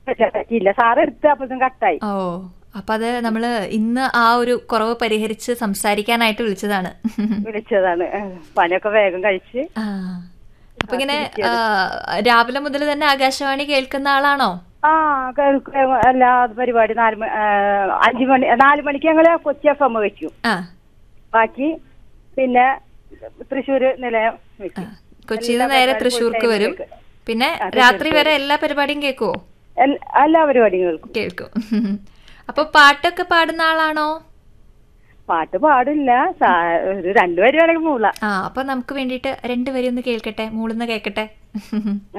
പറ്റിയില്ല സാറ് എടുത്ത് അപ്പോഴത്തും കട്ടായി ഓ അപ്പൊ അത് നമ്മള് ഇന്ന് ആ ഒരു കുറവ് പരിഹരിച്ച് സംസാരിക്കാനായിട്ട് വിളിച്ചതാണ് വിളിച്ചതാണ് ആ, പണിയൊക്കെ വേഗം കഴിച്ച് ആ അപ്പൊ ഇങ്ങനെ ആ, രാവിലെ മുതൽ തന്നെ ആകാശവാണി കേൾക്കുന്ന ആളാണോ ആ കേൾക്കും എല്ലാ പരിപാടി നാല് മണി ആ, അഞ്ച് മണി നാല് മണിക്ക് ഞങ്ങള് കൊച്ചി എഫ് എം വെക്കും ആ ബാക്കി പിന്നെ തൃശ്ശൂര് നിലയം ആ. വെക്കും കൊച്ചിയിൽ നിന്ന് നേരെ തൃശ്ശൂർക്ക് വരും പിന്നെ രാത്രി വരെ എല്ലാ പരിപാടിയും കേൾക്കുവോ എൽ- എല്ലാ പരിപാടിയും കേൾക്കും കേൾക്കും അപ്പൊ പാട്ടൊക്കെ പാടുന്ന ആളാണോ പാട്ട് പാടില്ല സാ- ഒരു രണ്ടുപേരും വേണമെങ്കിൽ മൂള ആ അപ്പൊ നമുക്ക് വേണ്ടിയിട്ട് രണ്ടുപേരും ഒന്ന് കേൾക്കട്ടെ മൂളുന്ന കേൾക്കട്ടെ